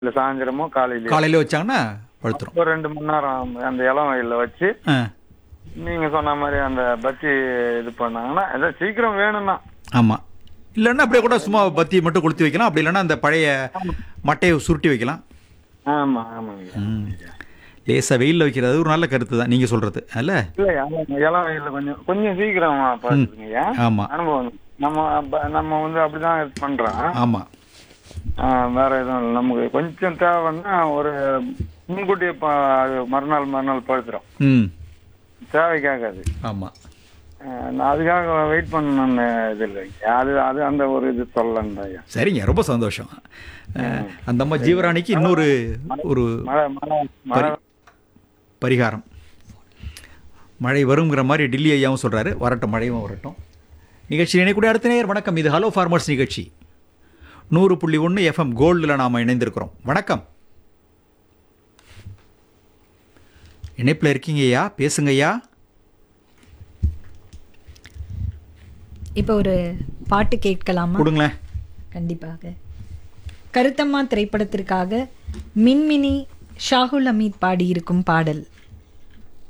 இல்ல சாயந்தரமோ காலையிலயோ காலையில் வச்சாங்கன்னா பழுத்துரும் ஒரு ரெண்டு மணி நேரம் அந்த இளம் வெயில்ல வச்சு ஆ நீங்க சொன்ன மாதிரி அந்த பத்தி இது பண்ணாங்கன்னா ஏதோ சீக்கிரம் வேணும்னா ஆமாம் இல்லைன்னா அப்படியே கூட சும்மா பத்தி மட்டும் கொளுத்தி வைக்கலாம் அப்படி இல்லைன்னா அந்த பழைய மட்டையை சுருட்டி வைக்கலாம் ஆமா ஆமாங்க ம் லேசாக வெயிலில் வைக்கிறது ஒரு நல்ல கருத்து தான் நீங்கள் சொல்கிறது அல்ல இல்ல ஆமாங்க, இளம் வெயில்ல கொஞ்சம் கொஞ்சம் சீக்கிரம் பாத்துக்கீங்க ஆமாம் அனுபவம் நம்ம அப்ப- நம்ம வந்து அப்படிதான் இது பண்றோம் ஆமாம் ஆ, வேற எதுவும் இல்லை நமக்கு கொஞ்சம் தேவைன்னா ஒரு முன்கூட்டியே ப- அது மறுநாள் மறுநாள் படுத்துரும் ம் தேவைக்காகாது ஆமாம் ஆ, நான் அதுக்காக வெயிட் பண்ணணும்னு இது இல்லைங்க அது அது அந்த ஒரு இது சொல்லலைங்க சரிங்க ரொம்ப சந்தோஷம் அஹ், அந்த அம்மா ஜீவராணிக்கு இன்னொரு ஒரு மழை மழை மழை பரிகாரம் மழை வருங்கிற மாதிரி டில்லி ஐயாவும் சொல்கிறாரு வரட்டும் மழையும் வரட்டும் நிகழ்ச்சி இணைக்கூடிய அடுத்த நேர் வணக்கம் இது ஹலோ ஃபார்மர்ஸ் நிகழ்ச்சி நூறு புள்ளி ஒன்று எஃப்எம் கோல்டில் நாம் இணைந்திருக்கிறோம் வணக்கம் இணைப்பில் இருக்கீங்க ஐயா பேசுங்க ஐயா இப்போ ஒரு பாட்டு கேட்கலாமா கொடுங்களேன் கண்டிப்பாக கருத்தம்மா திரைப்படத்திற்காக மின்மினி ஷாகுல் அமீத் பாடியிருக்கும் பாடல்